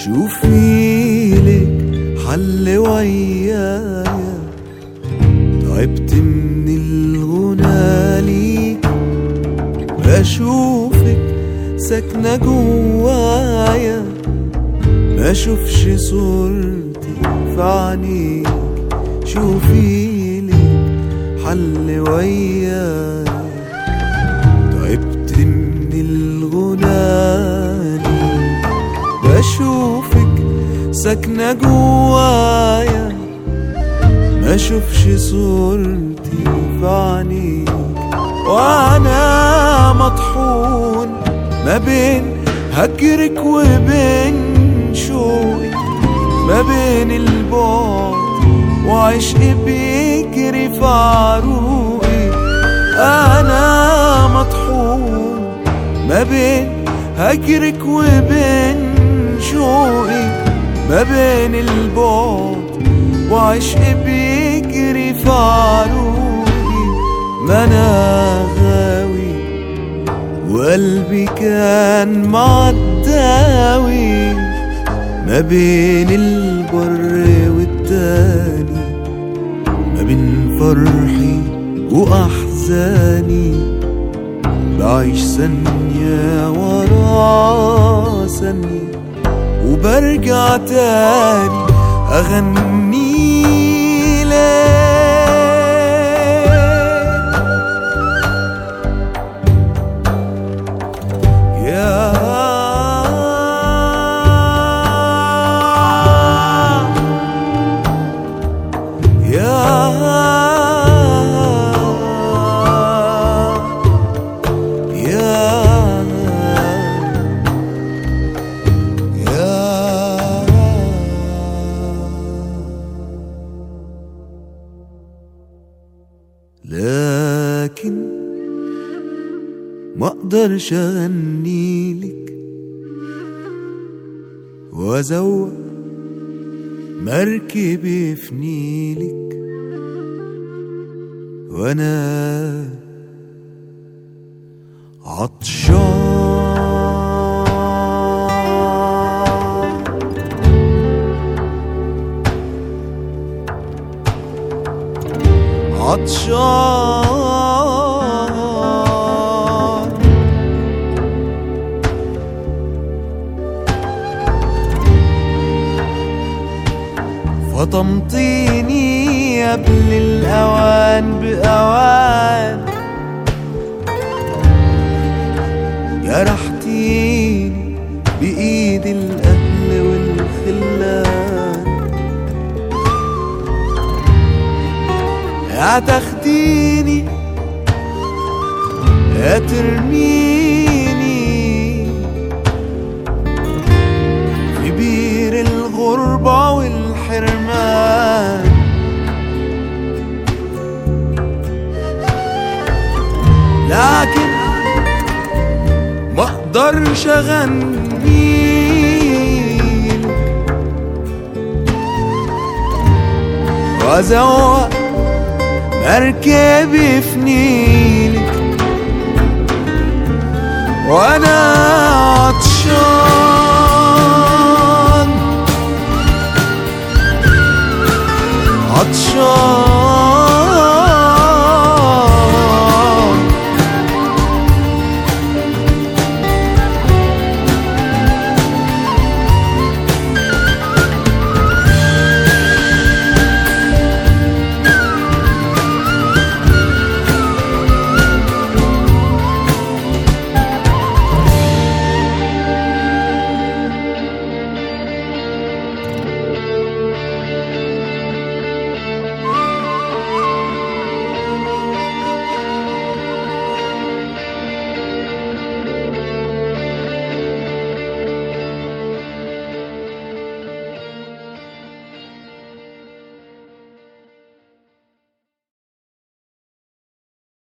شوفي لك حل ويايا تعبت من الغنى ليك بشوفك ساكنة جوايا ما اشوفش صورتي في عينيك شوفي لك حل ويايا تعبت من الغنى ليك بشوفك ساكنة جوايا ما اشوفش صورتي في عينيك وانا مطحون ما بين هجرك وبين شوقي ما بين البعد وعشق بيجري في عروقي انا مطحون ما بين هجرك وبين شوقي ما بين البعد وعشق بيجري في عروقي ما انا غاوي وقلبي كان معداوي ما بين البر والتاني ما بين فرحي وأحزاني بعيش ثانية ورا ثانية وبرجع تاني أغني لك يا يا يا لكن ما اقدرش اغني لك وازوق مركبي في نيلك وانا عطشان عطشان فطمطيني قبل الأوان بأوان جرحتيني بإيد الأهل والخلان يا تاخديني يا ترميني في بير الغربة والحرمان لكن ما اقدرش اغني وازوق مركبي في نيلك وانا عطشان